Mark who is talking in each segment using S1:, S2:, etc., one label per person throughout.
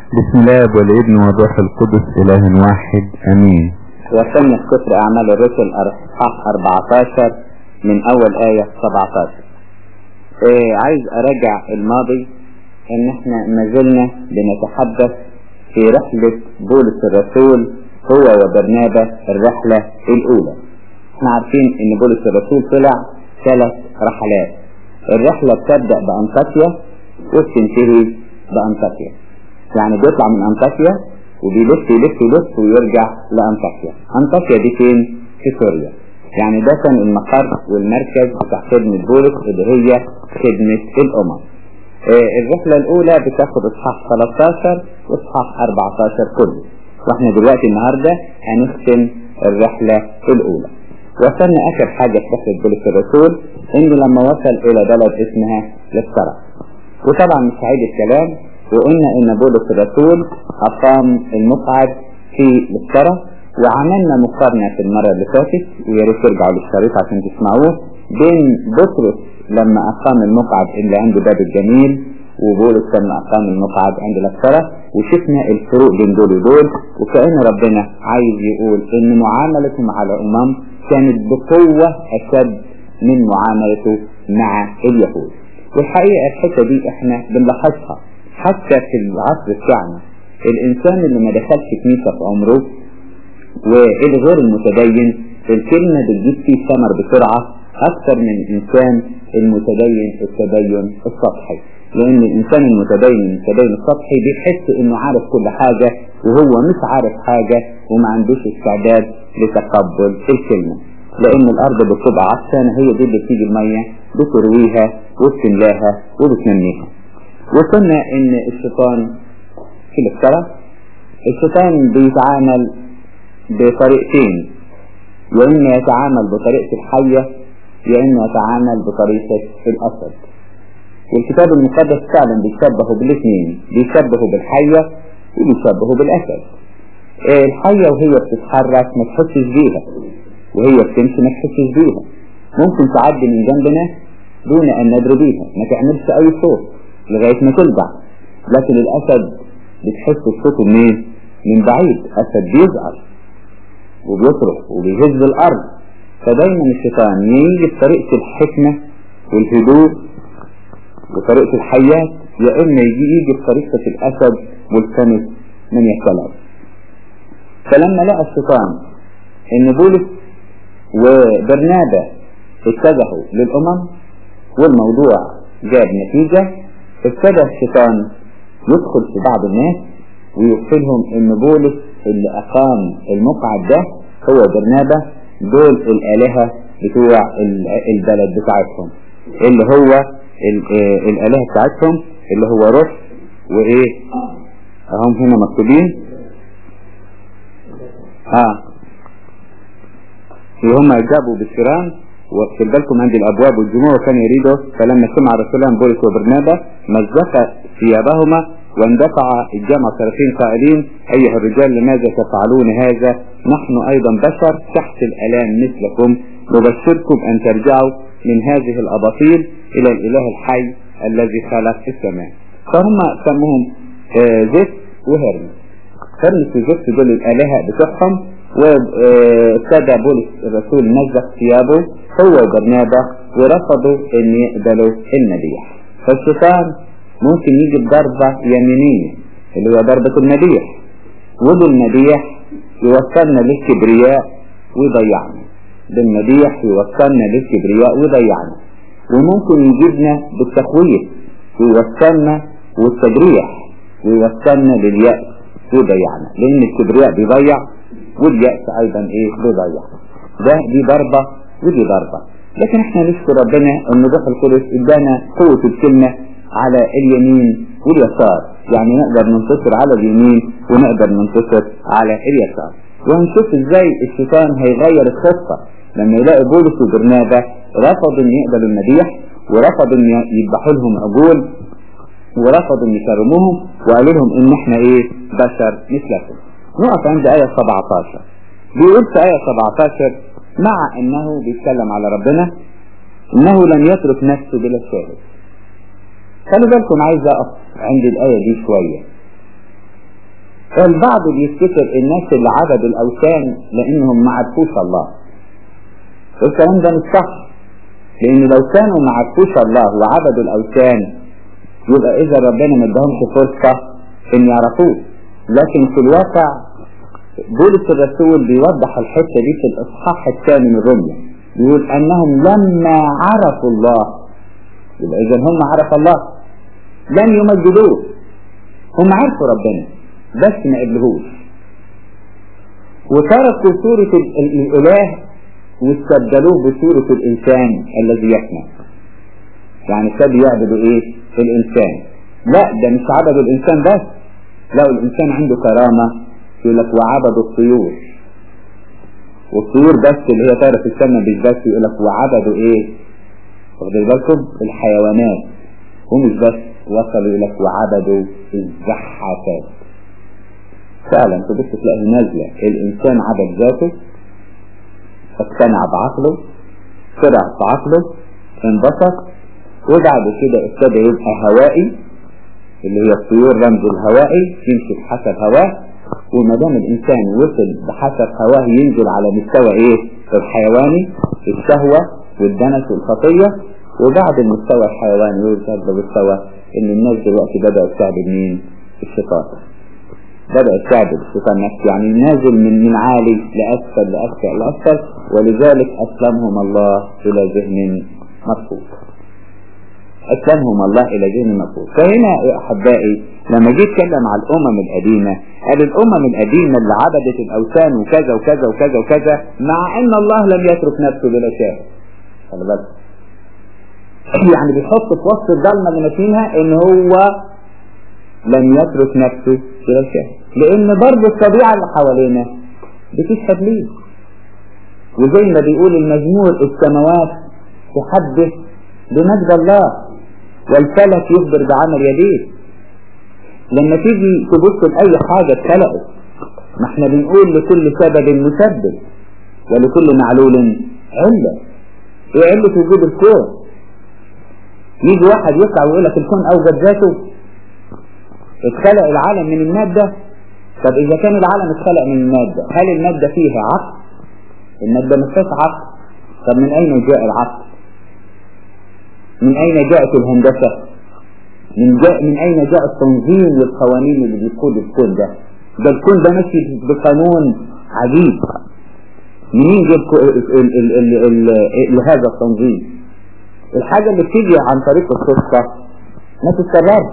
S1: بسم الله والابن والروح القدس إله واحد أمين
S2: وصلنا في سفر أعمال الرسل أصحاح 14 من أول آية 17 إيه عايز أراجع الماضي إن إحنا ما زلنا بنتحدث في رحلة بولس الرسول هو وبرنابا الرحلة الأولى إحنا عارفين إن بولس الرسول طلع ثلاث رحلات الرحلة بتبدأ بأنطاكيا وبتنتهي بأنطاكيا يعني بيطلع من أنطاكيا وبيلف يلف يلف ويرجع لأنطاكيا أنطاكيا دي فين؟ في سوريا يعني ده كان المقر والمركز بتاع خدمة بولس اللي هي خدمة الأمم آه الرحلة الأولى بتاخد إصحاح 13 وإصحاح 14 كله واحنا دلوقتي النهاردة هنختم الرحلة الأولى وصلنا آخر حاجة في رحلة بولس الرسول إنه لما وصل إلى بلد اسمها للسرى وطبعا مش هعيد الكلام وقلنا ان بولس الرسول اقام المقعد في للسرى وعملنا مقارنة في المرة اللي فاتت ويا ريت ترجعوا للشريط عشان تسمعوه بين بطرس لما اقام المقعد اللي عند باب الجميل وبولس لما اقام المقعد عند للسرى وشفنا الفروق بين دول ودول وكأن ربنا عايز يقول ان معاملته مع الامم كانت بقوة اشد من معاملته مع اليهود والحقيقة الحتة دي احنا بنلاحظها حتى في العصر بتاعنا الانسان اللي ما دخلش كنيسة في عمره والغير المتدين الكلمة بتجيب فيه ثمر بسرعة اكثر من الانسان المتدين التدين السطحي لان الانسان المتدين المتدين السطحي بيحس انه عارف كل حاجة وهو مش عارف حاجة وما عندوش استعداد لتقبل الكلمة لان الارض بتبقى عطشانة هي دي اللي بتيجي المية بترويها وبتملاها وبتنميها وصلنا ان الشيطان في السرى الشيطان بيتعامل بطريقتين يا اما يتعامل بطريقة الحية يا اما يتعامل بطريقة الاسد والكتاب المقدس فعلا بيشبهه بالاثنين بيشبهه بالحية وبيشبهه بالاسد الحية وهي بتتحرك ما تحسش بيها وهي بتمشي ما تحسش بيها ممكن تعدي من جنبنا دون ان ندري بيها ما تعملش اي صوت لغاية ما تلدع لكن الأسد بتحس الصوت منين؟ من بعيد أسد بيزعل وبيصرخ وبيهز الأرض فدايما الشيطان يجي بطريقة الحكمة والهدوء وطريقة الحياة يا إما يجي يجي بطريقة الأسد والكنس من يختلف فلما لقى الشيطان إن بولس وبرنابا اتجهوا للأمم والموضوع جاب نتيجة ابتدى الشيطان يدخل في بعض الناس ويقتلهم ان بولس اللي اقام المقعد ده هو برنابا دول الالهة بتوع البلد بتاعتهم اللي هو الالهة بتاعتهم اللي هو رش وايه اهم هنا مكتوبين اه هم جابوا بالشيران واخد بالكم عند الابواب والجموع كان يريده فلما سمع رسولان بولس وبرنابا مزق ثيابهما واندفع الجمع طرفين قائلين ايها الرجال لماذا تفعلون هذا نحن ايضا بشر تحت الالام مثلكم نبشركم ان ترجعوا من هذه الاباطيل الى الاله الحي الذي خلق السماء فهم سموهم زفت وهرمس هرمس وزفت دول الالهه بتوعهم وابتدى بولس الرسول نزق ثيابه هو وبرنابا ورفضوا ان يقبلوا المديح فالشيطان ممكن يجي بضربة يمينية اللي هو ضربة المديح وبالمديح يوصلنا للكبرياء ويضيعنا بالمديح يوصلنا للكبرياء ويضيعنا وممكن يجيبنا بالتخويف ويوصلنا والتجريح ويوصلنا لليأس ويضيعنا لان الكبرياء بيضيع واليأس ايضا ايه بيضيع ده دي ضربة ودي ضربة لكن احنا نشكر ربنا ان روح القدس ادانا قوة الكلمة على اليمين واليسار يعني نقدر ننتصر على اليمين ونقدر ننتصر على اليسار وهنشوف ازاي الشيطان هيغير الخطة لما يلاقي بولس وبرنابا رفضوا ان يقبلوا المديح ورفضوا ان يذبحوا لهم عجول ورفضوا ان يكرموهم وقالوا لهم ان احنا ايه بشر مثلكم نقف عند آية 17 بيقول في آية 17 مع انه بيتكلم على ربنا انه لن يترك نفسه بلا شاهد خلي بالكم عايز اقف عند الآية دي شوية البعض بيفتكر الناس اللي عبدوا الأوثان لأنهم ما عرفوش الله الكلام ده مش صح لأن لو كانوا ما عرفوش الله وعبدوا الأوثان يبقى إذا ربنا ما ادهمش فرصة إن يعرفوه لكن في الواقع بولس الرسول بيوضح الحتة دي في الإصحاح الثاني من روميا يقول أنهم لما عرفوا الله يبقى إذا هم عرفوا الله لم يمجدوه هم عرفوا ربنا بس ما قبلهوش وتركوا صورة الإله واستبدلوه بصورة الإنسان الذي يفنى يعني ابتدوا يعبدوا إيه؟ الإنسان لا ده مش عبدوا الإنسان بس لا الإنسان عنده كرامة يقول لك وعبدوا الطيور والطيور بس اللي هي طايرة في السماء مش بس يقول لك وعبدوا إيه؟ واخدين بالكم؟ الحيوانات ومش بس وصلوا يقول لك وعبدوا الزحافات فعلا تبص تلاقي نازلة الإنسان عبد ذاته اقتنع بعقله فرع في عقله انبسط وبعد كده ابتدى يبقى هوائي اللي هي الطيور رمز الهوائي يمشي بحسب هواه وما دام الانسان وصل بحسب هواه ينزل على مستوى ايه الحيواني الشهوة والدنس والخطية وبعد المستوى الحيواني يوصل لمستوى ان الناس دلوقتي بدأوا تعبد مين الشيطان بدأت تعبد الشيطان نفسه يعني نازل من من عالي لأسفل لأسفل لأسفل ولذلك أسلمهم الله إلى ذهن مرفوض أسلمهم الله إلى ذهن مرفوض فهنا يا أحبائي لما جيت اتكلم على الأمم القديمة قال الأمم القديمة اللي عبدت الأوثان وكذا وكذا وكذا وكذا مع أن الله لم يترك نفسه بلا شاهد خلي بالك يعني بيحط في وسط الضلمة اللي ماشيينها إن هو لم يترك نفسه بلا شاهد لان برضه الطبيعة اللي حوالينا بتشهد ليه وزي ما بيقول المزمور السماوات تحدث بمجد الله والفلك يخبر بعمل يديه لما تيجي تبص لأي حاجة اتخلقت ما احنا بنقول لكل سبب مسبب ولكل معلول علة ايه علة وجود الكون يجي واحد يطلع ويقول لك الكون اوجد ذاته اتخلق العالم من المادة طب إذا كان العالم اتخلق من المادة هل المادة فيها عقل؟ المادة ما فيهاش عقل طب من أين جاء العقل؟ من أين جاءت الهندسة؟ من, جاء من أين جاء التنظيم والقوانين اللي بيقود الكون ده؟ ده الكون ده ماشي بقانون عجيب منين جاب لهذا التنظيم؟ الحاجة اللي بتيجي عن طريق الصدفة ما تتكررش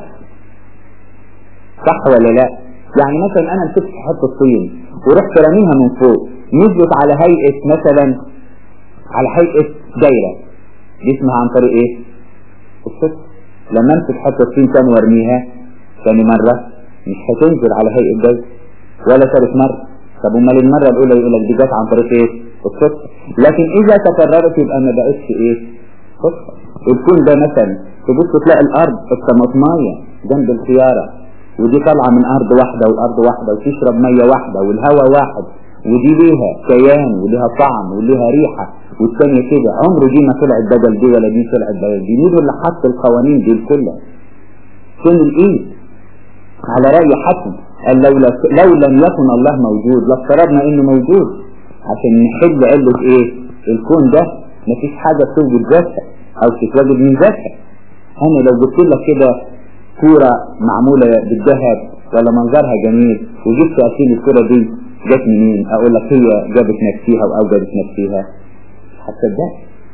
S2: صح ولا لا يعني مثلا انا مسكت حته الطين ورحت راميها من فوق نزلت على هيئة مثلا على هيئة دايرة دي اسمها عن طريق ايه الصدفة لما امسك حته الطين تاني وارميها ثاني مرة مش هتنزل على هيئة دايرة ولا ثالث مرة طب امال المرة الاولى يقول لك دي جت عن طريق ايه الصدفة لكن اذا تكررت يبقى ما بقتش ايه صدفة الكون ده مثلا تبص تلاقي الارض الطماطمايه جنب الخيارة ودي طالعة من أرض واحدة والأرض واحدة وتشرب مية واحدة والهواء واحد ودي ليها كيان وليها طعم وليها ريحة والثانية كده عمر دي ما طلعت بدل دي ولا دي طلعت بدل دي مين اللي حط القوانين دي كلها فين الإيد على رأي حسن قال لو, لو لم يكن الله موجود لافترضنا إنه موجود عشان نحل علة إيه الكون ده مفيش حاجة توجد ذاتها أو تتوجد من ذاتها أنا لو جبت لك كده كورة معمولة بالذهب ولا منظرها جميل وجبت أكيد الكورة دي جت منين أقول لك هي جابت نفسيها وأوجدت نفسيها هتصدق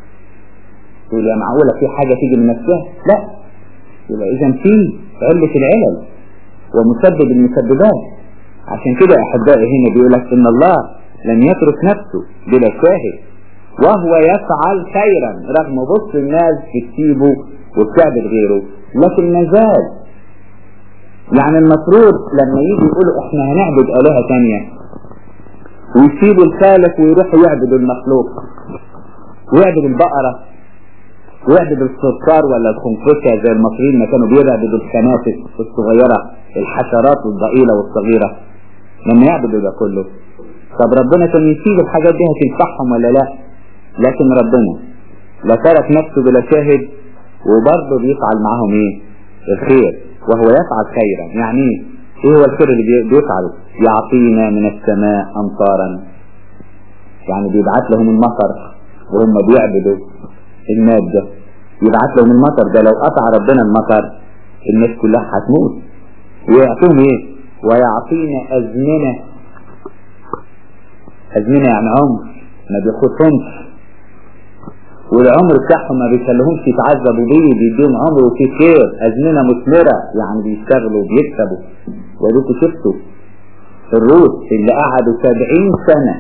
S2: تقول يا معقولة في حاجة تيجي من نفسها لا يبقى إذا في علة العلل ومسبب المسببات عشان كده أحبائي هنا بيقول لك إن الله لم يترك نفسه بلا شاهد وهو يفعل خيرا رغم بص الناس بتسيبه وبتعبد غيره لكن مازال يعني المفروض لما يجي يقولوا احنا هنعبد آلهة تانية ويسيبوا الخالق ويروحوا يعبدوا المخلوق ويعبد البقرة ويعبد الصرصار ولا الخنفشة زي المصريين ما كانوا بيعبدوا الخنافس الصغيرة الحشرات الضئيلة والصغيرة لما يعبدوا ده كله طب ربنا كان يسيب الحاجات دي هتنفعهم ولا لا لكن ربنا لا ترك نفسه بلا شاهد وبرضه بيفعل معاهم ايه الخير وهو يفعل خيرا يعني ايه ايه هو الخير اللي بي- بيفعله يعطينا من السماء امطارا يعني بيبعت لهم المطر وهم بيعبدوا المادة يبعت لهم المطر ده لو قطع ربنا المطر الناس كلها هتموت ويعطيهم ايه ويعطينا ازمنة ازمنة يعني عمر ما بياخدهمش والعمر بتاعهم ما بيخليهمش يتعذبوا بيه بيديهم عمر وفي خير ازمنة مثمرة يعني بيشتغلوا وبيكسبوا وديكوا شفتوا الروس اللي قعدوا سبعين سنة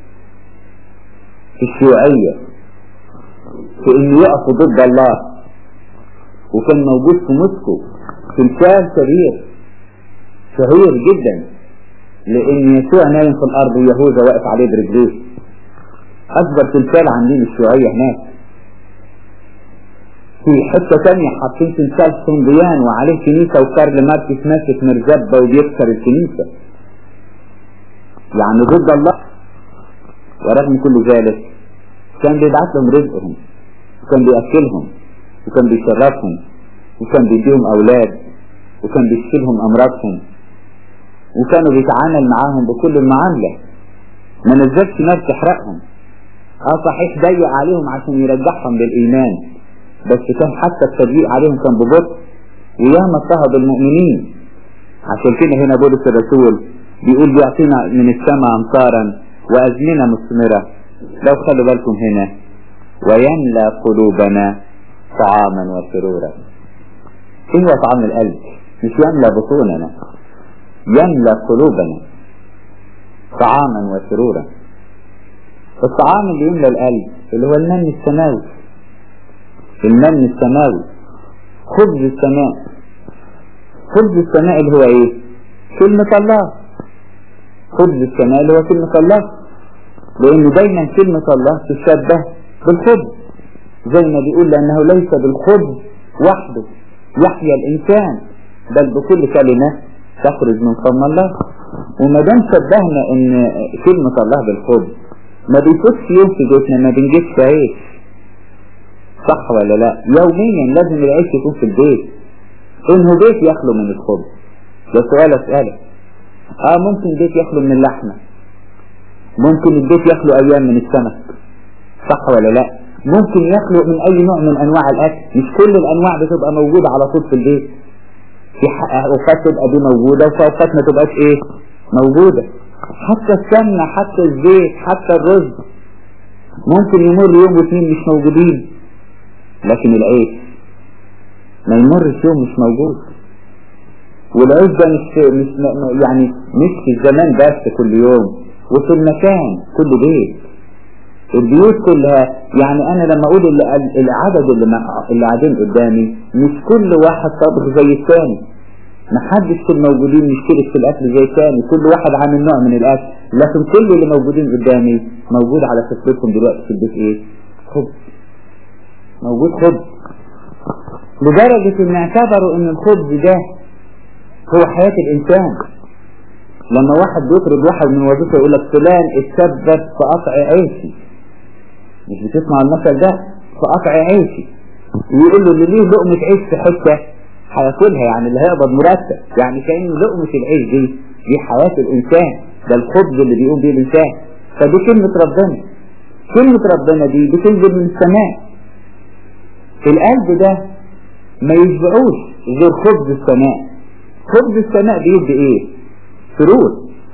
S2: في الشيوعية في انه يقفوا ضد الله وكان موجود في موسكو تمثال كبير شهير جدا لان يسوع نايم في الارض ويهوذا واقف عليه برجليه اكبر تمثال عاملين الشيوعية هناك في حتة تانية حاطين تمثال صنديان وعليه كنيسة وكارل ماركس ماسك مرزبة وبيكسر الكنيسة يعني ضد الله ورغم كل ذلك كان بيبعت لهم رزقهم وكان بيأكلهم وكان بيشرفهم وكان بيديهم أولاد وكان بيشفي لهم أمراضهم وكانوا بيتعامل معاهم بكل المعاملة ما نزلش نار تحرقهم اه صحيح ضيق عليهم عشان يرجعهم للإيمان بس كان حتى التضييق عليهم كان ببطء وياما اضطهد المؤمنين عشان كده هنا بولس الرسول بيقول بيعطينا من السماء أمطارا وأزمنة مثمرة لو خلوا بالكم هنا ويملى قلوبنا طعاما وسرورا ايه هو طعام القلب مش يملى بطوننا يملى قلوبنا طعاما وسرورا الطعام اللي يملى القلب اللي هو المن السماوي المن السماوي خبز السماء خبز السماء اللي هو ايه كلمة الله خبز السماء اللي هو كلمة الله لأن دايما كلمة الله تشبه بالخبز زي ما بيقول لأنه ليس بالخبز وحده يحيا الإنسان بل بكل كلمة تخرج من فم الله وما دام شبهنا إن كلمة الله بالخبز ما بيفوتش يوم في بيتنا ما بنجيبش عيش صح ولا لا يوميا لازم العيش يكون في البيت انه بيت يخلو من الخبز ده سؤال اسألك اه ممكن بيت يخلو من اللحمة ممكن البيت يخلو ايام من السمك صح ولا لا ممكن يخلو من اي نوع من انواع الاكل مش كل الانواع بتبقى موجودة على طول في البيت في اوقات تبقى دي موجودة وفي اوقات ما تبقاش ايه موجودة حتى السمنة حتى الزيت حتى الرز ممكن يمر يوم واثنين مش موجودين لكن العيش ما يمرش يوم مش موجود والعيش ده مش, مش يعني مش في الزمان بس كل يوم وفي المكان كل بيت البيوت كلها يعني انا لما اقول العدد اللي, اللي قاعدين قدامي مش كل واحد طبخ زي الثاني محدش في الموجودين مشترك في الاكل زي الثاني كل واحد عامل نوع من الاكل لكن كل اللي موجودين قدامي موجود على فكرتهم دلوقتي في البيت ايه خبز موجود خبز لدرجة ان اعتبروا ان الخبز ده هو حياة الانسان لما واحد بيطرد واحد من وظيفة يقول لك فلان اتسبب في قطع عيشي مش بتسمع المثل ده في قطع عيشي ويقول له اللي ليه لقمة عيش في حتة هياكلها يعني اللي هيقبض مرتب يعني كأن لقمة العيش دي دي حياة الانسان ده الخبز اللي بيقوم بيه الانسان فدي كلمة ربنا كلمة ربنا دي بتنزل من السماء القلب ده ما يشبعوش غير خبز السماء خبز السماء بيدي ايه سرور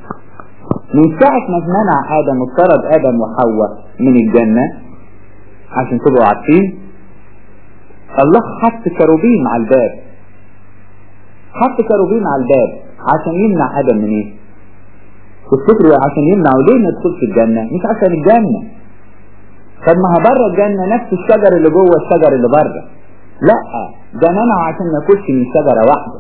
S2: من ساعة ما منع آدم اضطرد آدم وحواء من الجنة عشان تبقوا عارفين الله حط كروبين على الباب حط كروبين على الباب عشان يمنع آدم من ايه تفتكروا عشان يمنعوا ليه ما يدخلش الجنة مش عشان الجنة طب ما بره الجنة نفس الشجر اللي جوه الشجر اللي بره لا ده منعه عشان ما ياكلش من شجرة واحدة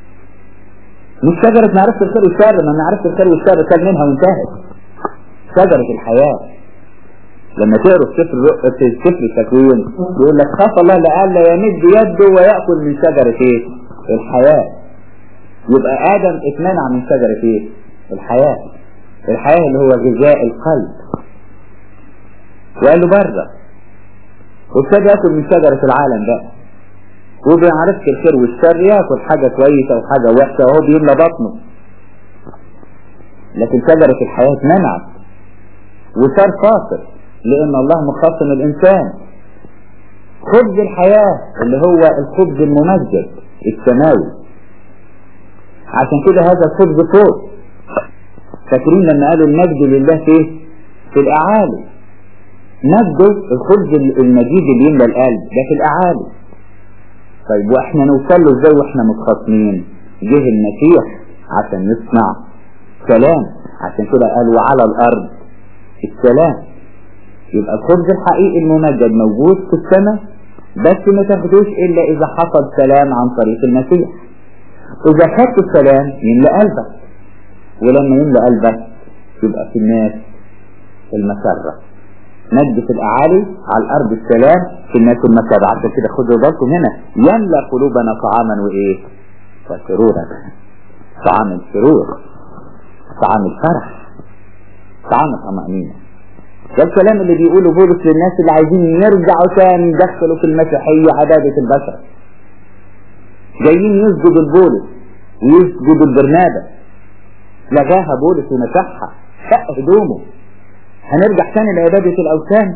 S2: مش شجرة معرفة الخير والشر ما معرفة الخير والشر كان منها وانتهت شجرة الحياة لما تقروا في سفر في سفر التكوين يقول لك خاف الله لألا يمد يده ويأكل من شجرة ايه؟ الحياة يبقى آدم اتمنع من شجرة ايه؟ الحياة الحياة اللي هو غذاء القلب وقال له بره وابتدى ياكل من شجرة العالم بقى وبيعرفش الخير والشر ياكل حاجة كويسة وحاجة وحشة وهو بيملى بطنه لكن شجرة الحياة منعت وصار فاصل لأن الله مخاصم الإنسان خبز الحياة اللي هو الخبز الممجد السماوي عشان كده هذا الخبز فوق فاكرين لما قالوا المجد لله فيه في الأعالي مجده الخبز المجيد اللي يملى القلب ده في الأعالي طيب واحنا نوصل له ازاي واحنا متخاصمين جه المسيح عشان يصنع سلام عشان كده قال وعلى الارض السلام يبقى الخبز الحقيقي الممجد موجود في السماء بس ما تاخدوش الا اذا حصل سلام عن طريق المسيح اذا خدت السلام يملى قلبك ولما يملى قلبك يبقى في الناس المسرة مجد في الاعالي على الارض السلام في الناس المسرة عشان كده خدوا بالكم هنا يملى قلوبنا طعاما وايه وسرورا طعام السرور طعام الفرح طعام الطمأنينة ده الكلام اللي بيقوله بولس للناس اللي عايزين يرجعوا تاني يدخلوا في المسيحية عبادة البشر جايين يسجدوا لبولس ويسجدوا لبرنابا لغاها بولس ومسحها شق هدومه هنرجع تاني لعبادة الأوثان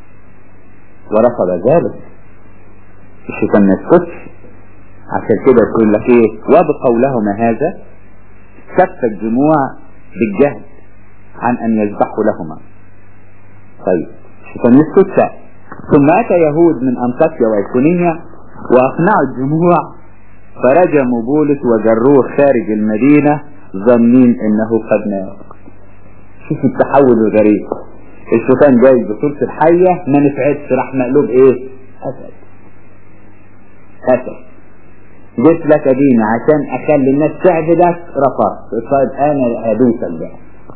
S2: ورفض ذلك الشيطان ما يسكتش عشان كده يقول لك ايه وبقولهما هذا كف الجموع بالجهل عن ان يذبحوا لهما طيب الشيطان يسكت ثم اتى يهود من انطاكيا وايكونيا واقنعوا الجموع فرجموا بولس وجروه خارج المدينة ظنين انه قد مات شوف التحول الغريب الشيطان جاي بصورة الحية ما نفعتش راح مقلوب ايه اسد اسد جيت لك دين عشان اخلي الناس تعبدك رفضت طيب انا ادوسك بقى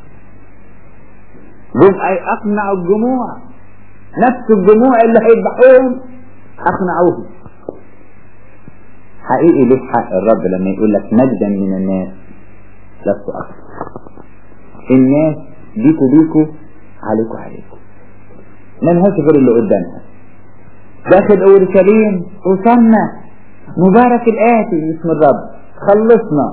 S2: جم اي اقنعوا الجموع نفس الجموع اللي هيذبحوهم اقنعوهم حقيقي ليه حق الرب لما يقول لك مجدا من الناس لست اكثر الناس بيكوا بيكوا عليكوا عليكوا ملهاش غير اللي قدامها داخل اورشليم وصلنا مبارك الآتي باسم الرب خلصنا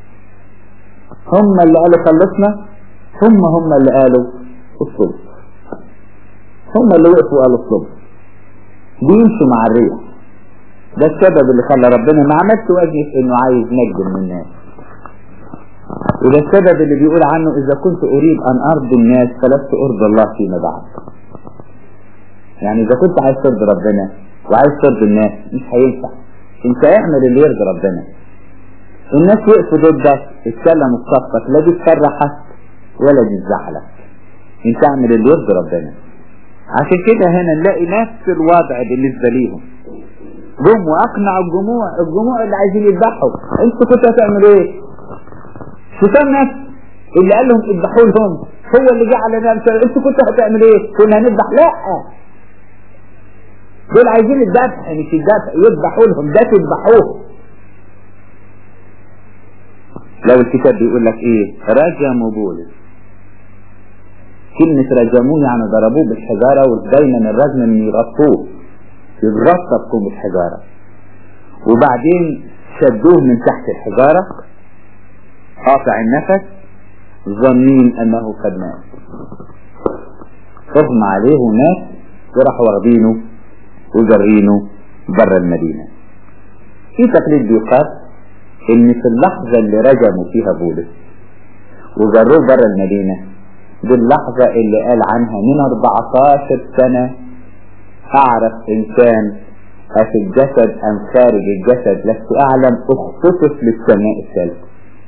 S2: هم اللي قالوا خلصنا هم هم اللي قالوا الصلب هم اللي وقفوا قالوا الصلب بيمشوا مع الريح ده السبب اللي خلى ربنا ما عملش وجهه انه عايز مجد من الناس وده السبب اللي بيقول عنه اذا كنت اريد ان ارضي الناس فلست ارضي الله فيما بعد يعني اذا كنت عايز ترضي ربنا وعايز ترضي الناس مش هينفع انت اعمل اللي يرضي ربنا الناس وقفوا ضدك اتكلموا في صفك لا دي تفرحك ولا دي تزعلك انت اعمل اللي يرضي ربنا عشان كده هنا نلاقي نفس الوضع بالنسبة ليهم جم واقنعوا الجموع الجموع اللي عايزين يذبحوا انتوا كنتوا هتعملوا ايه شيطان نفس اللي قال لهم اذبحوا لهم هو اللي جعل نفسه انتوا كنتوا هتعملوا ايه كنا هنذبح لا دول عايزين الذبح مش الذبح يذبحوا لهم ده تذبحوه لو الكتاب بيقول لك ايه رجموا بولس كلمة رجموه يعني ضربوه بالحجارة ودايما الرجم ان يغطوه يتغطى بالحجارة وبعدين شدوه من تحت الحجارة قاطع النفس ظنين انه قد مات اغمى عليه ومات وراحوا واخدينه وجرينه بره المدينة في تقليد بيقال ان في اللحظة اللي رجموا فيها بولس وجروه بره المدينة دي اللحظة اللي قال عنها من 14 سنة اعرف انسان افي الجسد ام خارج الجسد لست اعلم اختطف للسماء الثالثة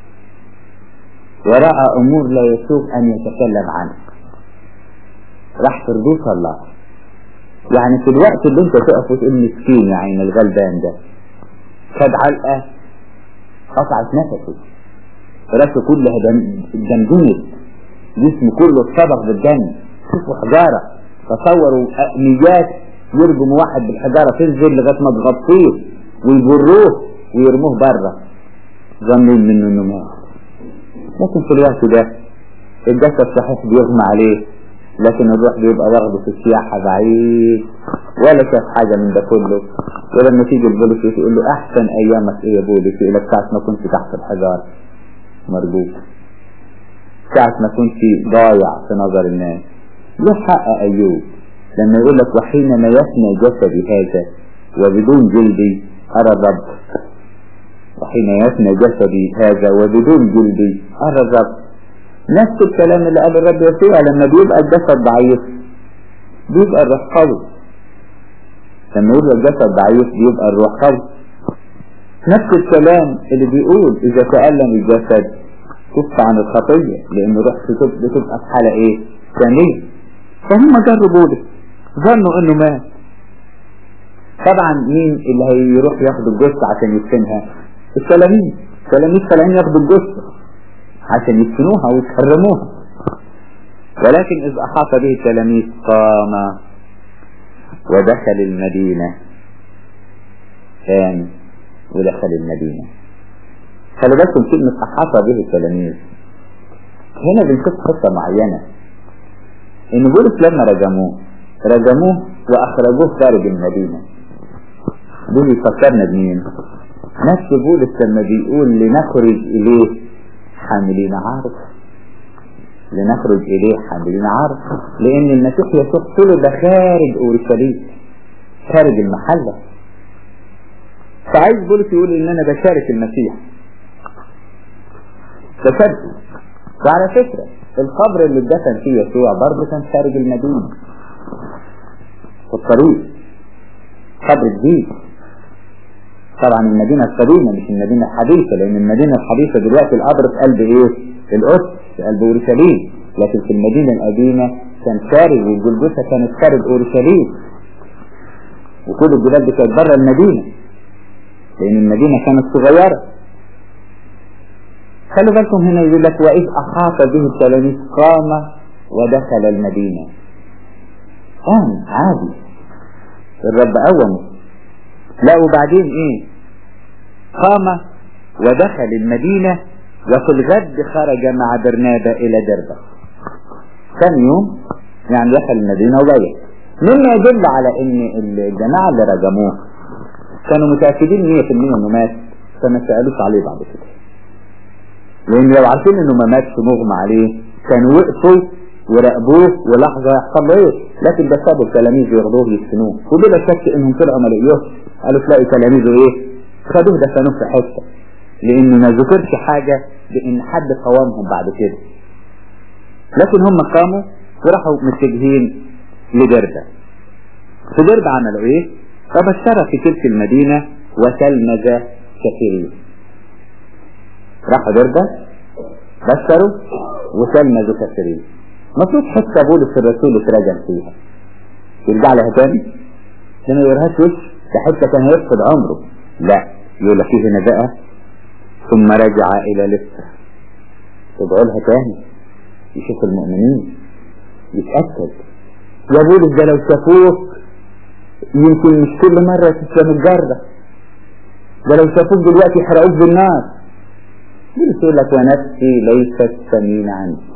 S2: ورأى امور لا يسوق ان يتكلم عنها راح ترضيك الله يعني في الوقت اللي انت تقف وتقول مسكين يا عين الغلبان ده خد علقة قطعت نفسه راسه كلها دمدمت جسمه كله اتطبق بالدم شوفوا حجارة تصوروا ميات يرجموا واحد بالحجارة تنزل لغاية ما تغطيه ويجروه ويرموه بره ظنين منه انه مات لكن في الوقت ده الجسد صحيح بيغمى عليه لكن الروح بيبقى واخده في السياحة بعيد ولا شاف حاجة من ده كله ولما تيجي البوليس يقول له احسن ايامك ايه يا بوليس يقول لك ساعة ما كنت تحت الحجار مرجوك ساعة ما كنت ضايع في نظر الناس له حق أيوب لما يقول لك وحينما يفنى جسدي هذا وبدون جلدي أرى الرب وحين يفنى جسدي هذا وبدون جلدي أرى الرب نفس الكلام اللي قال الرب يسوع لما بيبقى الجسد ضعيف بيبقى الروح قوي لما يبقى الجسد ضعيف بيبقى الروح قوي نفس الكلام اللي بيقول إذا تألم الجسد كف عن الخطية لأن الروح بتبقى في حالة إيه؟ ثانية فهم جربوا له ظنوا إنه مات طبعا مين اللي هيروح ياخد الجثة عشان يدفنها؟ التلاميذ التلاميذ طالعين ياخدوا الجثة عشان يدفنوها ويكرموها ولكن إذ أحاط به التلاميذ قام ودخل المدينة قام ودخل المدينة خلي بالكم كلمة أحاط به التلاميذ هنا بنشوف خطة معينة إن بولس لما رجموه رجموه وأخرجوه خارج المدينة دول يفكرنا بمين نفس بولس لما بيقول لنخرج إليه حاملين عارف لنخرج إليه حاملين عارف لأن المسيح يسوع طلب خارج أورشليم خارج المحلة فعايز بولس يقول إن أنا بشارك المسيح بشاركه وعلى فكرة القبر اللي اتدفن فيه يسوع برضه كان خارج المدينة في الطريق قبر جديد طبعا المدينة القديمة مش المدينة الحديثة لأن المدينة الحديثة دلوقتي القبر في قلب إيه؟ القدس في قلب أورشليم لكن في المدينة القديمة كان خارج والجلجثة كانت خارج أورشليم وكل الجبال دي كانت بره المدينة لأن المدينة كانت صغيرة خلوا بالكم هنا يقول لك وإذ أحاط به التلاميذ قام ودخل المدينة قام عادي الرب قومه لا وبعدين ايه قام ودخل المدينة وفي الغد خرج مع برنابا الى دربة ثاني يوم يعني دخل المدينة وبيت مما يدل على ان الجماعة اللي رجموه كانوا متأكدين 100% انه مات فما سألوش عليه بعد كده لان لو عارفين انه ما ماتش مغمى عليه كانوا وقفوا وراقبوه ولحظة يحصل له ايه لكن ده سابوا التلاميذ ياخدوه يدفنوه وبلا شك انهم طلعوا ما لقيوش قالوا تلاقي تلاميذه ايه خدوه دفنوه في حته لان ما ذكرش حاجة بان حد قوامهم بعد كده لكن هم قاموا وراحوا متجهين لدربة في دربة عملوا ايه فبشر في تلك المدينة وتلمذ كثيرين راحوا دربة بشروا وتلمذوا كثيرين المفروض حتى بولس الرسول اترجم فيها يرجع لها تاني ده ما يوريهاش وش ده حتى كان هيفقد عمره لا يقول لك هنا بقى ثم رجع الى لسه تدعو لها تاني يشوف المؤمنين يتأكد يا بولس ده لو شافوك يمكن مش كل مرة تسلم الجردة ده لو شافوك دلوقتي يحرقوك بالنار بولس يقول لك ونفسي ليست ثمينة عندي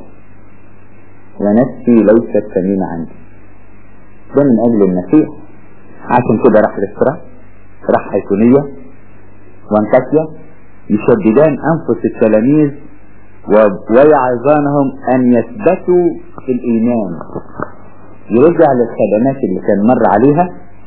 S2: ونفسي ليست ثمينة عندي ده من أجل المسيح عشان كده راح لسرة راح حيكونية وانتكيا يشددان أنفس التلاميذ ويعظانهم أن يثبتوا في الإيمان يرجع للخدمات اللي كان مر عليها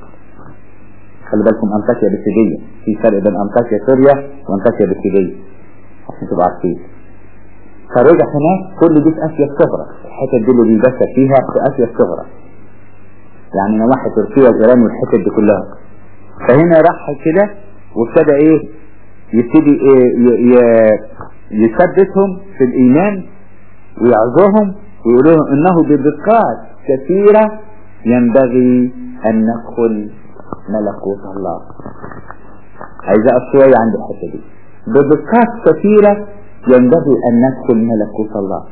S2: خلي بالكم أنطاكيا بسيجية في فرق بين أنطاكيا سوريا وأنطاكيا بسيجية عشان تبقى عارفين فرجع هناك كل دي في آسيا الصغرى الحتت دي اللي بيبثر فيها في آسيا الصغرى يعني نواحي تركيا وإيران والحتت دي كلها فهنا راح كده وابتدى ايه يبتدي إيه يثبتهم في الإيمان ويعظهم ويقول لهم إنه بدقات كثيرة ينبغي أن ندخل ملكوت الله عايز أقف شوية عند الحتة دي بدقات كثيرة ينبغي أن ندخل ملكوت الله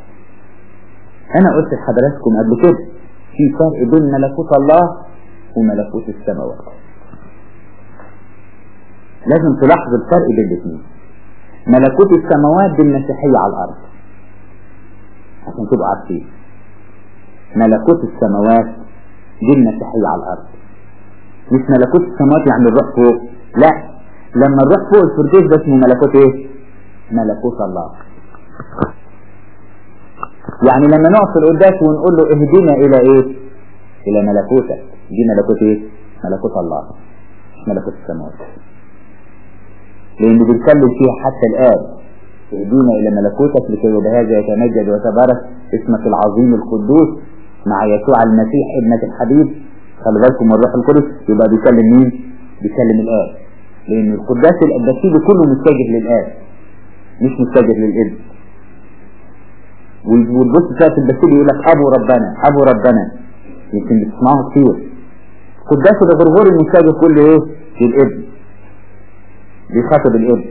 S2: أنا قلت لحضراتكم قبل كده في فرق بين ملكوت الله وملكوت السماوات لازم تلاحظ الفرق بين الاثنين ملكوت السماوات دي المسيحية على الأرض عشان تبقوا عارفين ملكوت السماوات دي المسيحية على الأرض مش ملكوت السماوات يعني الروح فوق لا لما الروح فوق الفردوس ده اسمه ملكوت ايه ملكوت الله يعني لما نقف في القداس ونقول له اهدنا الى ايه الى ملكوتك دي ملكوت ايه ملكوت الله مش ملكوت السماوات لان بنتكلم فيها حتى الان اهدينا الى ملكوتك لكي بهذا يتمجد ويتبارك اسمك العظيم القدوس مع يسوع المسيح ابنة الحبيب خلي بالكم من الروح القدس يبقى بيكلم مين؟ بيكلم الآب لأن القداس الأبداسي كله متجه للآب مش متجه للابن والبص بتاعت البسيل يقول لك أبو ربنا أبو ربنا يمكن بتسمعه كتير قداس الغرغوري متجه كله إيه؟ للابن بيخاطب الابن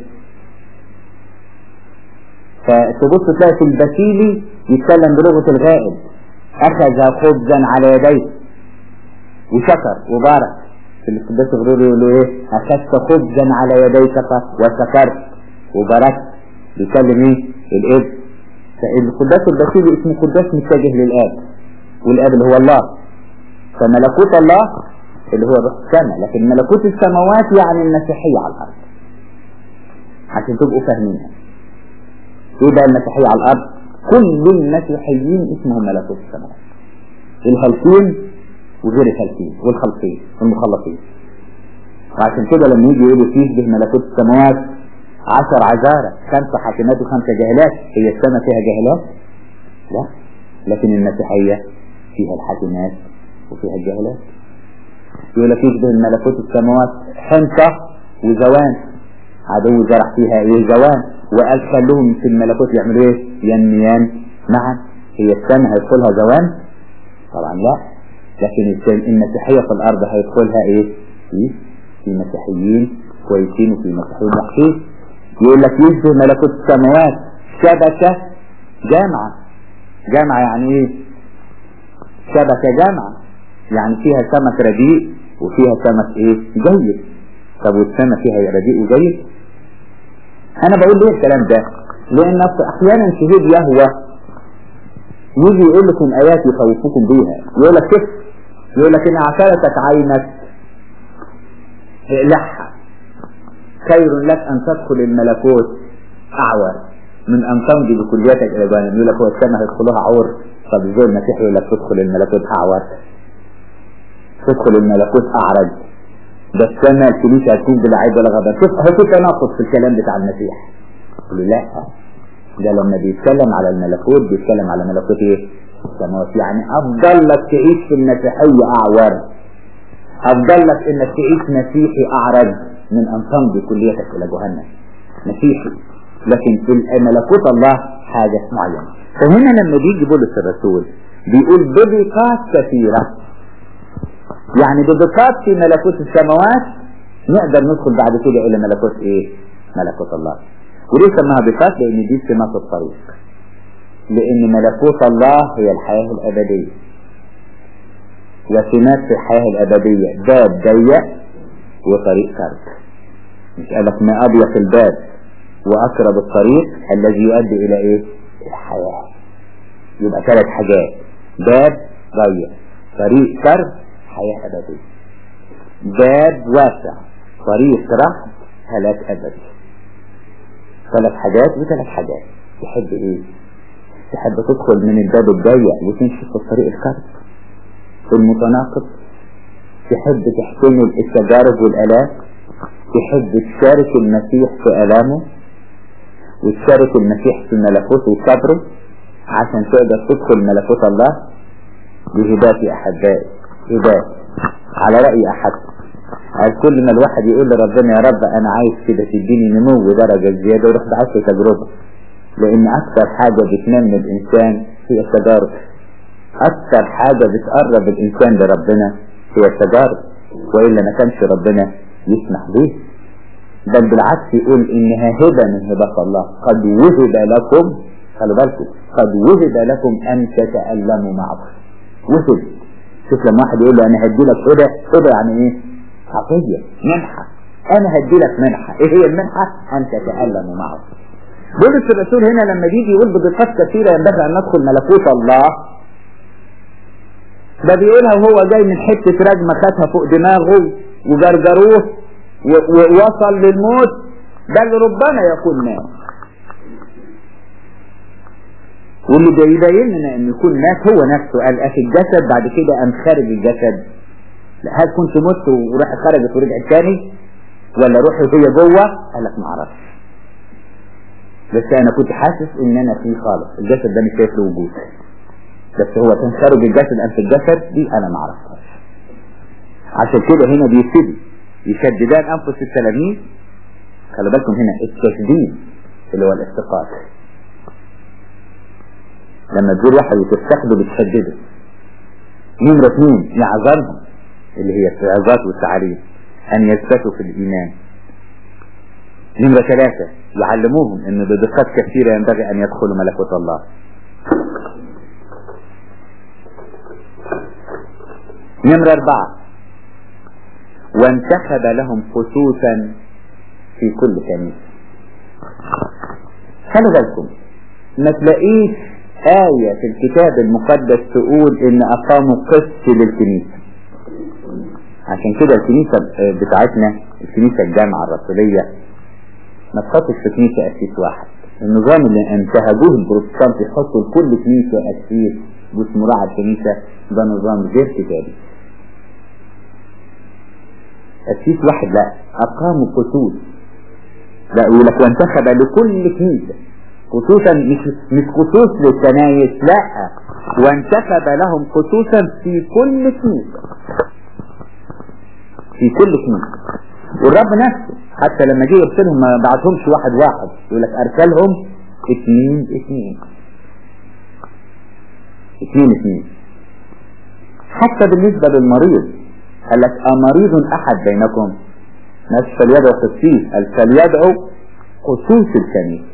S2: فتبص تلاقي في البسيلي يتكلم بلغة الغائب أخذ خبزا على يديه وشكر وبارك في القداس الغروري يقول له ايه أخذت خبزا على يديك وشكرت وباركت بيكلم ايه الاب فالقداس البسيطي اسمه قداس متجه للاب والاب اللي هو الله فملكوت الله اللي هو روح السماء لكن ملكوت السماوات يعني المسيحية على الأرض عشان تبقوا فاهمينها ايه بقى المسيحية على الأرض كل المسيحيين اسمهم ملكوت السماوات الهلكين وغير الهلكين والخلقين والمخلصين وعشان كده لما يجي يقولوا فيه به ملكوت السماوات عشر عذارة خمسة حاكمات وخمسة جاهلات هي السماء فيها جاهلات لا لكن المسيحية فيها الحاكمات وفيها الجاهلات يقول لك يشبه الملكوت السماوات حنطة وزوان عدو زرع فيها ايه زوان وقال خلوهم في الملكوت يعملوا ايه ينميان معا هي السماء هيدخلها زوان طبعا لا لكن المسيحية في الارض هيدخلها ايه في في مسيحيين كويسين وفي مسيحيين وحشين يقول لك يشبه ملكوت السماوات شبكة جامعة جامعة يعني ايه شبكة جامعة يعني فيها سمك رديء وفيها سمك ايه جيد طب والسمك فيها رديء وجيد انا بقول ليه الكلام ده لان احيانا شهود يهوى يجي يقول لكم ايات يخوفكم بيها يقول لك كيف يقول لك ان عثرتك عينك اقلعها خير لك ان تدخل الملكوت اعور من ان تمضي بكليتك الى جهنم يقول لك هو السماء هيدخلوها عور طب ازاي المسيح يقول لك تدخل الملكوت اعور تدخل الملكوت اعرج ده السماء الكنيسه هتكون بلا عيب ولا غضب شوف هو في تناقض في الكلام بتاع المسيح يقول لا ده لما بيتكلم على الملكوت بيتكلم على ملكوت ايه السماوات يعني افضل لك تعيش في المسيحيه اعور افضل لك انك تعيش مسيحي اعرج من ان تمضي كليتك الى جهنم مسيحي لكن في ملكوت الله حاجة معينة فهنا لما بيجي بولس الرسول بيقول بدقات كثيرة يعني بدقات في ملكوت السماوات نقدر ندخل بعد كده الى ملكوت ايه ملكوت الله وليه سماها دقات لان دي سمات الطريق لان ملكوت الله هي الحياة الابدية وسمات في الحياة الابدية باب ضيق وطريق كرب مش قالك ما اضيق الباب واقرب الطريق الذي يؤدي الى ايه الحياة يبقى ثلاث حاجات باب ضيق طريق كرب حياة ابدية باب واسع طريق رحم هلاك ابدي ثلاث حاجات وثلاث حاجات تحب ايه تحب تدخل من الباب الضيق وتمشي في الطريق الكرب المتناقض تحب تحتمل التجارب والآلام تحب تشارك المسيح في آلامه وتشارك المسيح في ملكوته وصبره عشان تقدر تدخل ملكوت الله بهبات أحبائي هبات على رأي أحد قال كل ما الواحد يقول لربنا يا رب أنا عايز كده تديني نمو ودرجة زيادة ويروح بعث تجربة لأن أكثر حاجة بتنمي الإنسان هي التجارب أكثر حاجة بتقرب الإنسان لربنا هي التجارب وإلا ما كانش ربنا يسمح به بل بالعكس يقول إنها هبة من هبات الله قد وهب لكم خلوا بالكم قد وهب لكم أن تتألموا معه وهب شوف لما واحد يقول له أنا هدي لك هدى هدى يعني إيه؟ عطية منحة أنا هدي لك منحة إيه هي المنحة؟ أن تتألموا معه بولس الرسول هنا لما بيجي يقول بدقات كثيرة ينبغي أن ندخل ملكوت الله ده بيقولها وهو جاي من حتة رجمة خدها فوق دماغه وجرجروه ووصل للموت بل ربما يكون مات واللي بيبين لنا ان يكون مات هو نفسه قال في الجسد بعد كده قام خارج الجسد لا هل كنت مت وراح خرجت ورجعت تاني ولا روحي هي جوه قال لك ما اعرفش بس انا كنت حاسس ان انا فيه خالص الجسد ده مش شايف له وجود بس هو كان خارج الجسد ام في الجسد دي انا ما اعرفهاش عشان كده هنا بيبتدي يشددان انفس التلاميذ خلي بالكم هنا التشديد اللي هو الافتقاد لما تقول واحد وتفتقده بتشدده نمرة اثنين يعذرهم اللي هي العظات والتعريف ان يثبتوا في الايمان نمرة ثلاثة يعلموهم ان بدقات كثيرة ينبغي ان يدخلوا ملكوت الله نمرة اربعة وانتخب لهم خصوصا في كل كنيسة خلوا بالكم ما تلاقيش آية في الكتاب المقدس تقول إن أقاموا قس للكنيسة عشان كده الكنيسة بتاعتنا الكنيسة الجامعة الرسولية ما تحطش في كنيسة أسيس واحد النظام اللي انتهجوه البروتستانت يحطوا لكل كنيسة أسيس واسمه راعي الكنيسة ده نظام غير كتابي أسيس واحد لا أقاموا خصوص لا يقول لك وانتخب لكل كنيسة خصوصا مش مش خصوص للكنايس لا وانتخب لهم خصوصا في كل كنيسة في كل كنيسة والرب نفسه حتى لما جه يرسلهم ما بعتهمش واحد واحد يقول لك ارسلهم اثنين اثنين اثنين اثنين حتى بالنسبة للمريض قال لك أمريض أحد بينكم مش فليدعو قسيس قال فليدعو خصوص الكنيسة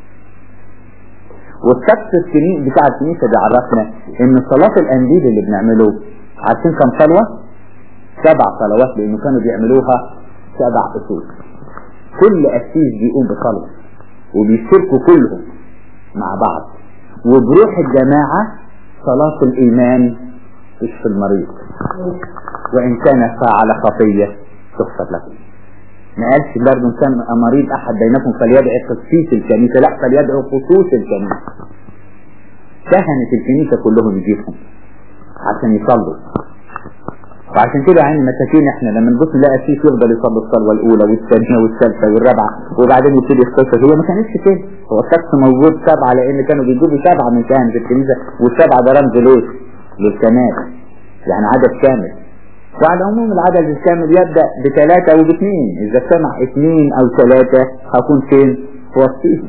S2: والسقف الكنيسة بتاع الكنيسة بيعرفنا ان صلاة الانجيل اللي بنعمله عارفين كم صلوة؟ سبع صلوات لانه كانوا بيعملوها سبع اصول كل اسيس بيقوم بصلاة وبيشتركوا كلهم مع بعض وبروح الجماعة صلاة الايمان تشفي المريض وان كان فعل خطية تغفر له ما قالش برضه ان كان مريض احد بينكم فليدعو قسيس الكنيسه لا فليدعو خصوص الكنيسه كهنة الكنيسه كلهم يجيبهم عشان يصلوا وعشان كده عين المساكين احنا لما نبص نلاقي قسيس يفضل يصلي الصلوه الاولى والثانيه والثالثه والرابعه وبعدين يبتدي يختصر هي ما كانتش كده هو الشخص موجود سبعه لان كانوا بيجيبوا سبعه من كهنة الكنيسه والسبعه ده رمز ليه؟ للكمال يعني عدد كامل وعلى العموم العدد الكامل يبدأ بثلاثة وباثنين إذا اجتمع اثنين أو ثلاثة هكون فين؟ في وسطهم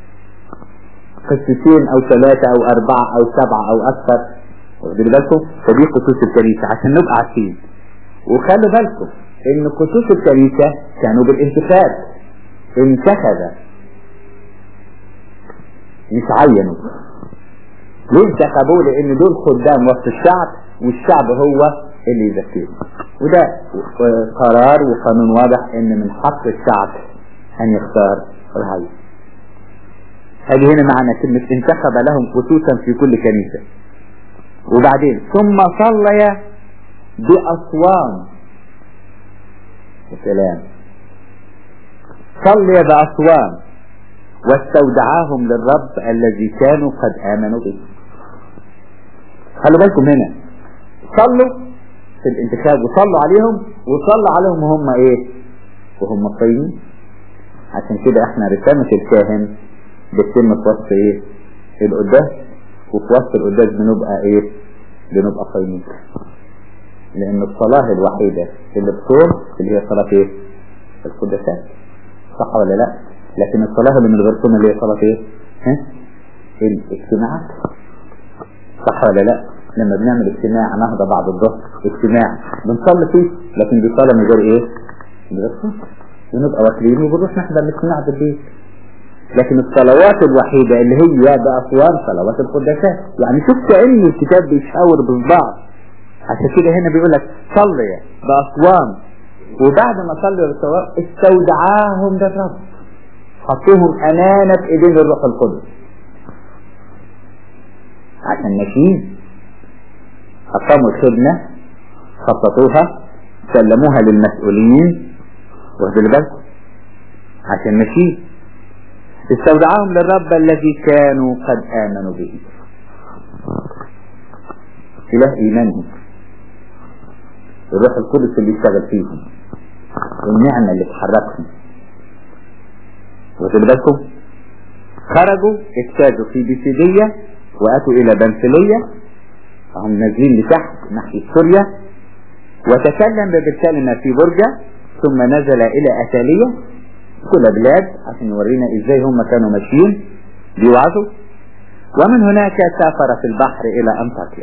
S2: قسيسين أو ثلاثة أو أربعة أو سبعة أو أكثر واخدين بالكم فدي خصوص الكنيسة عشان نبقى عارفين وخلوا بالكم إن خصوص الكنيسة كانوا بالانتخاب انتخب مش عينوا ليه انتخبوه لأن دول خدام وسط الشعب والشعب هو اللي يزكيه وده قرار وقانون واضح ان من حق الشعب ان يختار الرعية هذه هنا معنى كلمة انتخب لهم خصوصا في كل كنيسة وبعدين ثم صلي بأصوام السلام صلي بأصوام واستودعاهم للرب الذي كانوا قد آمنوا به خلوا بالكم هنا صلوا في الانتخاب وصلوا عليهم وصلوا عليهم وهم ايه وهم طيبين عشان كده احنا رسالة الكاهن بتتم في وسط ايه القداس وفي وسط القداس بنبقى ايه بنبقى صايمين لان الصلاة الوحيدة اللي بصوم اللي هي صلاة ايه القداسات صح ولا لا لكن الصلاة اللي من غير صوم اللي هي صلاة ايه ها الاجتماعات صح ولا لا لما بنعمل اجتماع نهضة بعد الظهر اجتماع بنصلي فيه لكن دي صلاة من غير ايه من غير صوم ونبقى واكلين وبنروح نحضر الاجتماع بالبيت لكن الصلوات الوحيدة اللي هي بأصوام صلوات القداسات يعني شوف كأن الكتاب بيشاور بصباع عشان كده هنا بيقول لك صلي بأصوام وبعد ما صلي بالصواب استودعاهم للرب حطوهم أمانة في إيدين الروح القدس عشان ماشيين أقاموا الخدمة خططوها سلموها للمسؤولين واخدوا بالكم عشان ماشيين استودعهم للرب الذي كانوا قد آمنوا به إله إيمانهم الروح القدس اللي يشتغل فيهم النعمة اللي تحركهم واخد بالكم خرجوا اجتازوا في بيسيدية واتوا الى بنفلية هم نازلين لتحت ناحية سوريا وتكلم بالكلمة في برجة ثم نزل الى اتالية كل بلاد عشان يورينا ازاي هم كانوا ماشيين بيوعظوا ومن هناك سافر في البحر الى انطاكيا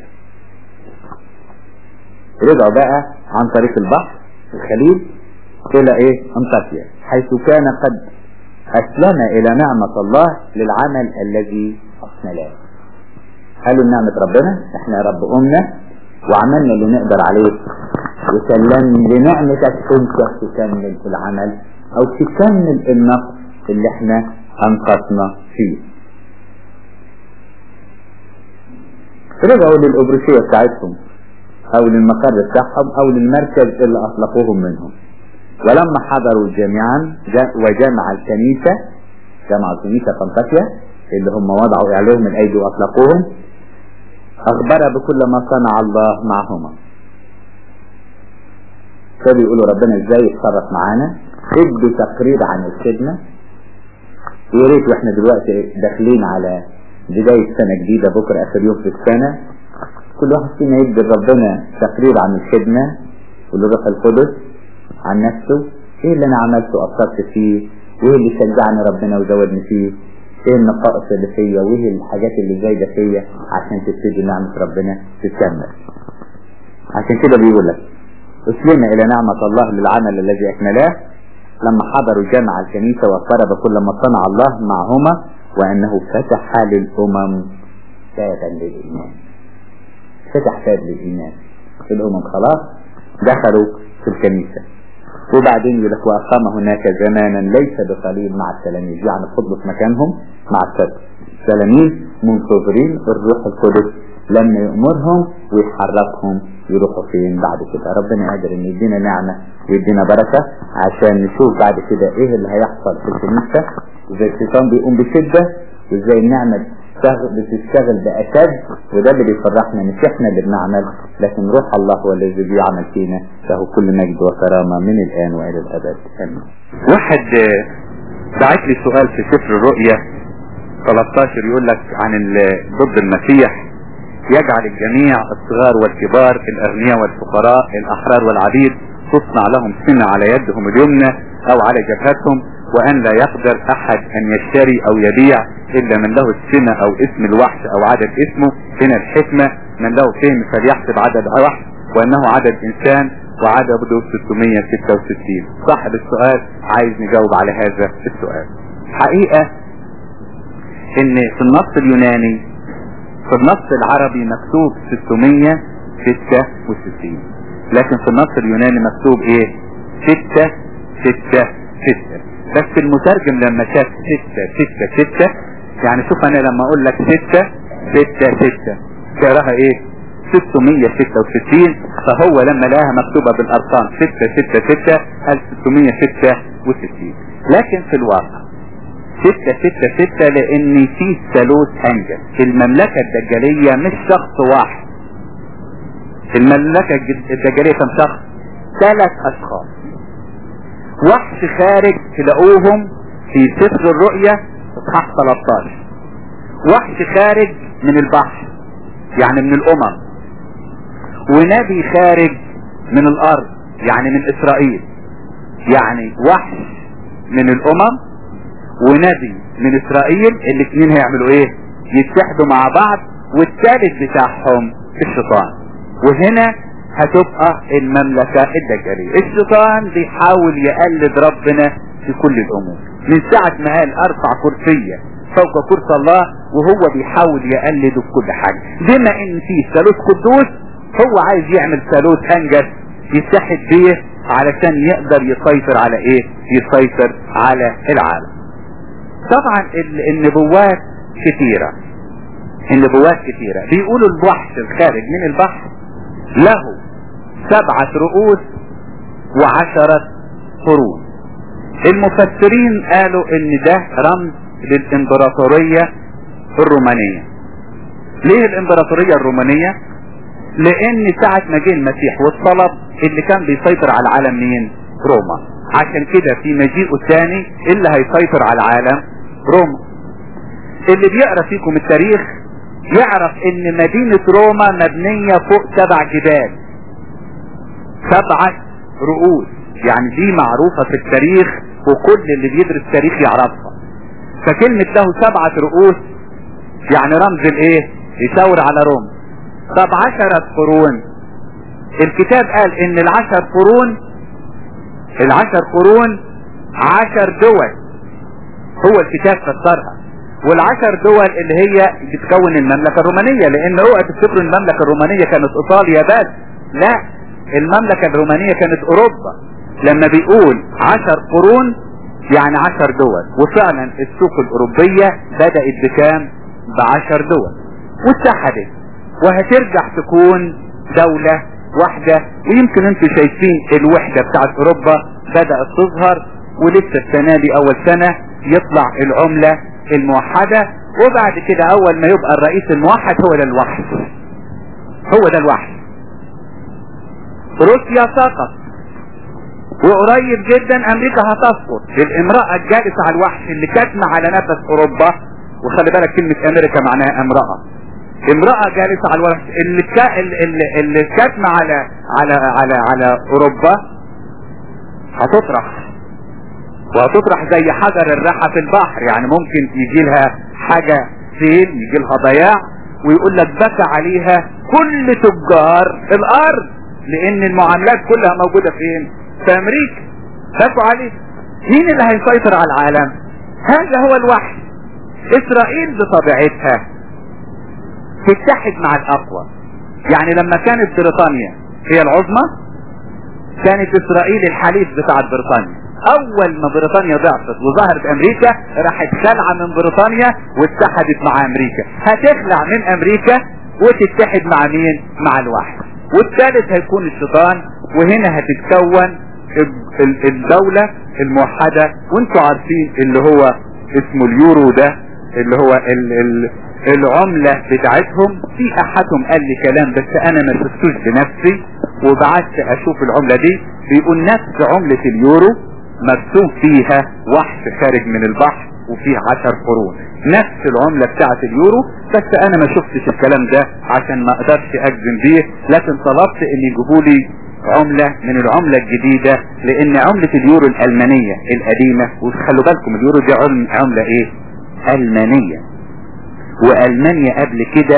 S2: رجعوا بقى عن طريق البحر الخليل الى ايه انطاكيا حيث كان قد اسلم الى نعمة الله للعمل الذي اصنلاه قالوا نعمة ربنا احنا رب امنا وعملنا اللي نقدر عليه وسلم لنعمتك انت تكمل العمل او تكمل النقص اللي احنا انقصنا فيه رجعوا للأبرشية بتاعتهم او للمقر بتاعهم او للمركز اللي اطلقوهم منهم ولما حضروا جميعا وجمع الكنيسة جمع الكنيسة فانتاكيا اللي هم وضعوا عليهم الايدي واطلقوهم اخبر بكل ما صنع الله معهما ابتدوا يقولوا ربنا ازاي يتصرف معانا ادوا تقرير عن الخدمة ويا ريت واحنا دلوقتي داخلين على بداية سنة جديدة بكرة اخر يوم في السنة كل واحد فينا يدي ربنا تقرير عن الخدمة وللروح القدس عن نفسه ايه اللي انا عملته واثرت فيه وايه اللي شجعني ربنا وزودني فيه ايه النقائص اللي فيا وايه الحاجات اللي زايدة فيا عشان تبتدي نعمة ربنا تتكمل عشان كده بيقول لك اسلمنا الى نعمة الله للعمل الذي اكملاه لما حضروا جامع الكنيسة وقرب كل ما صنع الله معهما وانه فتح للامم بابا للايمان فتح باب للايمان الامم خلاص دخلوا في الكنيسة وبعدين يقول لك واقام هناك زمانا ليس بقليل مع التلاميذ يعني فضلوا في مكانهم مع السبت التلاميذ منتظرين الروح القدس لما يأمرهم ويحركهم يروحوا فين بعد كده ربنا قادر ان يدينا نعمة ويدينا بركة عشان نشوف بعد كده ايه اللي هيحصل في الكنيسة ازاي الشيطان بيقوم بشدة وازاي النعمة بتشتغل بأشد وده اللي بيفرحنا مش احنا اللي بنعمل لكن روح الله هو الذي بيعمل فينا له كل مجد وكرامة من الآن وإلى الأبد آمين
S1: واحد بعت لي سؤال في سفر الرؤيا 13 يقول لك عن ضد المسيح يجعل الجميع الصغار والكبار الأغنياء والفقراء الأحرار والعبيد تصنع لهم سنة على يدهم اليمنى أو على جبهتهم وأن لا يقدر أحد أن يشتري أو يبيع إلا من له السنة أو اسم الوحش أو عدد اسمه هنا الحكمة من له فهم فليحسب عدد وحش وأنه عدد إنسان وعدده 666 صاحب السؤال عايز نجاوب على هذا السؤال حقيقة إن في النص اليوناني في النص العربي مكتوب 666 لكن في النص اليوناني مكتوب ايه 6 6 6 بس المترجم لما شاف 6 6 6 يعني شوف انا لما اقول لك 6 6 6 تقراها ايه 666 فهو لما لقاها مكتوبة بالارقام 6 6 6 قال 666 لكن في الواقع 6 6 6 لان في ثالوث انجل المملكة الدجالية مش شخص واحد المملكة الدجالية كم شخص ثلاث اشخاص وحش خارج تلاقوهم في سفر الرؤيا اصحاح 13 وحش خارج من البحر يعني من الامم ونبي خارج من الارض يعني من اسرائيل يعني وحش من الامم ونبي من اسرائيل الاثنين هيعملوا ايه يتحدوا مع بعض والثالث بتاعهم الشيطان وهنا هتبقى المملكة الدجالية الشيطان بيحاول يقلد ربنا في كل الامور من ساعة ما قال ارفع كرسية فوق كرسي الله وهو بيحاول يقلده في كل حاجة بما ان في ثالوث قدوس هو عايز يعمل ثالوث انجز يتحد بيه علشان يقدر يسيطر على ايه يسيطر على العالم طبعا النبوات كثيرة النبوات كثيرة بيقولوا الوحش الخارج من البحر له سبعة رؤوس وعشرة قرون المفسرين قالوا ان ده رمز للامبراطورية الرومانية ليه الامبراطورية الرومانية لان ساعة ما جه المسيح والطلب اللي كان بيسيطر على العالم مين روما عشان كده في مجيئه الثاني اللي هيسيطر على العالم روما اللي بيقرا فيكم التاريخ يعرف ان مدينة روما مبنية فوق سبع جبال سبعة رؤوس يعني دي معروفة في التاريخ وكل اللي بيدرس تاريخ يعرفها فكلمة له سبعة رؤوس يعني رمز الايه يشاور على روما طب عشرة قرون الكتاب قال ان العشر قرون العشر قرون عشر دول هو الكتاب فسرها والعشر دول اللي هي بتكون المملكة الرومانية لان اوعى تفتكروا المملكة الرومانية كانت ايطاليا بس لا المملكة الرومانية كانت اوروبا لما بيقول عشر قرون يعني عشر دول وفعلا السوق الاوروبية بدأت بكام بعشر دول واتحدت وهترجع تكون دولة واحدة ويمكن انتم شايفين الوحدة بتاعت اوروبا بدأت تظهر ولسه السنة دي اول سنة يطلع العملة الموحدة وبعد كده اول ما يبقى الرئيس الموحد هو ده الوحد هو ده الوحد روسيا سقط وقريب جدا امريكا هتسقط الامرأة الجالسة على الوحش اللي كاتمة على نفس اوروبا وخلي بالك كلمة امريكا معناها امرأة امرأة جالسة على الوحش اللي كا اللي, اللي كاتمة على على على على اوروبا هتطرح وهتطرح زي حجر الراحة في البحر يعني ممكن يجي لها حاجة سيل يجي لها ضياع ويقول لك بكى عليها كل تجار الارض لان المعاملات كلها موجودة فين في امريكا بكوا عليه مين اللي هيسيطر على العالم هذا هو الوحي اسرائيل بطبيعتها تتحد مع الاقوى يعني لما كانت بريطانيا هي العظمى كانت اسرائيل الحليف بتاع بريطانيا اول ما بريطانيا ضعفت وظهرت امريكا راحت خلعة من بريطانيا واتحدت مع امريكا هتخلع من امريكا وتتحد مع مين مع الواحد والثالث هيكون الشيطان وهنا هتتكون الدولة الموحدة وانتوا عارفين اللي هو اسمه اليورو ده اللي هو ال ال العملة بتاعتهم في احدهم قال لي كلام بس انا ما شفتوش بنفسي وبعدت اشوف العملة دي بيقول نفس عملة اليورو مرسوم فيها وحش خارج من البحر وفيه عشر قرون نفس العملة بتاعت اليورو بس انا ما شفتش الكلام ده عشان ما اقدرش اجزم بيه لكن طلبت ان يجيبوا لي عملة من العملة الجديدة لان عملة اليورو الالمانية القديمة وخلوا بالكم اليورو دي عملة ايه المانية والمانيا قبل كده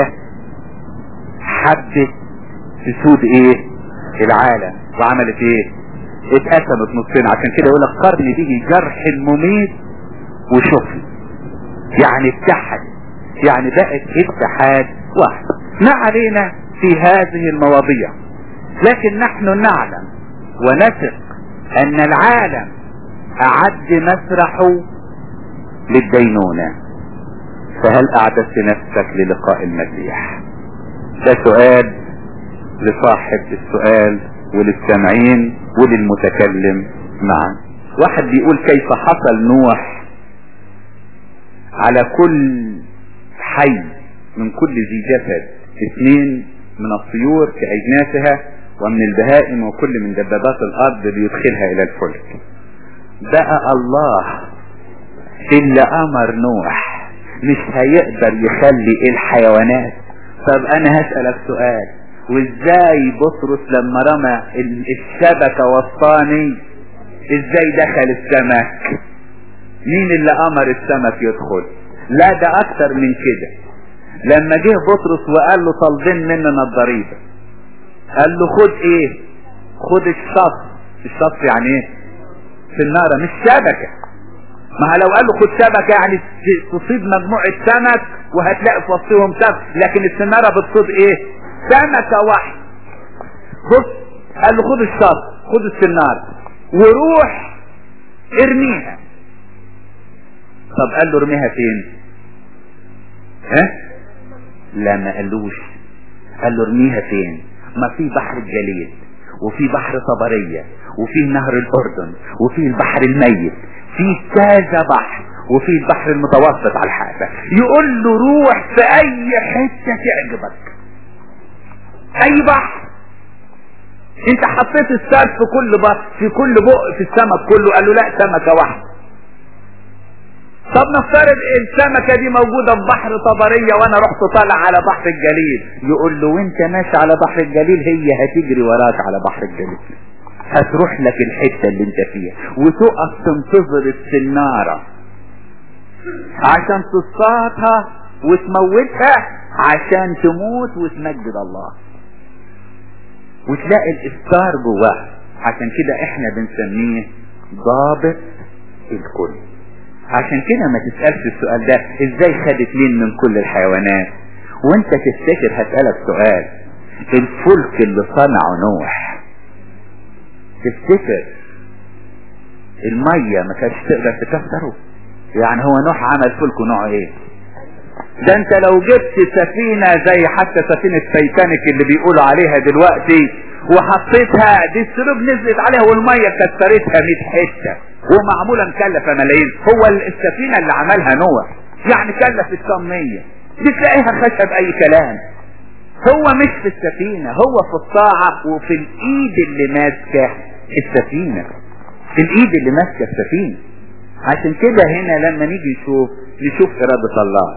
S1: حبت تسود ايه العالم وعملت ايه اتقسمت نصين عشان كده يقول لك قرن به جرح مميت وشفي يعني اتحد يعني بقت اتحاد واحد ما علينا في هذه المواضيع لكن نحن نعلم ونثق ان العالم اعد مسرحه للدينونة فهل اعددت نفسك للقاء المسيح ده سؤال لصاحب السؤال وللسامعين وللمتكلم معا واحد بيقول كيف حصل نوح على كل حي من كل ذي جسد اثنين من الطيور كأجناسها ومن البهائم وكل من دبابات الارض ليدخلها الى الفلك بقى الله اللي امر نوح مش هيقدر يخلي الحيوانات طب انا هسألك سؤال وازاي بطرس لما رمى الشبكة والصاني ازاي دخل السمك مين اللي امر السمك يدخل لا ده اكتر من كده لما جه بطرس وقال له طالبين مننا الضريبة قال له خد ايه خد الشط الشط يعني ايه سنارة مش شبكة ما لو قال له خد شبكة يعني تصيب مجموعة سمك وهتلاقي في وسطهم سمك لكن السنارة بتصيب ايه سمكة واحد بص قال له خد الشط خد السنارة وروح ارميها طب قال له ارميها فين ها لا ما قالوش قال له ارميها فين ما في بحر الجليل وفي بحر طبرية وفي نهر الاردن وفي البحر الميت في كذا بحر وفي البحر المتوسط على الحافة يقول له روح في اي حتة تعجبك اي بحر انت حطيت الساد في كل بحر في كل بق في السمك كله قال له لا سمكة واحدة طب نفترض السمكة دي موجودة في بحر طبرية وانا رحت طالع على بحر الجليل يقول له وانت ماشي على بحر الجليل هي هتجري وراك على بحر الجليل هتروح لك الحتة اللي انت فيها وتقف تنتظر السنارة عشان تصطادها وتموتها عشان تموت وتمجد الله وتلاقي الافطار جواها عشان كده احنا بنسميه ضابط الكل عشان كده ما تسألش السؤال ده ازاي خد اتنين من كل الحيوانات وانت تفتكر هسألك سؤال الفلك اللي صنعه نوح تفتكر المية ما كانتش تقدر تكسره يعني هو نوح عمل فلك نوعه ايه ده انت لو جبت سفينة زي حتى سفينة تايتانيك اللي بيقولوا عليها دلوقتي وحطيتها دي السلوب نزلت عليها والمية كسرتها 100 حتة ومعمولة مكلفة ملايين هو السفينة اللي عملها نوح يعني كلفت كم مية دي تلاقيها خشب اي كلام هو مش في السفينة هو في الطاعة وفي الايد اللي ماسكة السفينة في الايد اللي ماسكة السفينة عشان كده هنا لما نيجي نشوف نشوف ارادة الله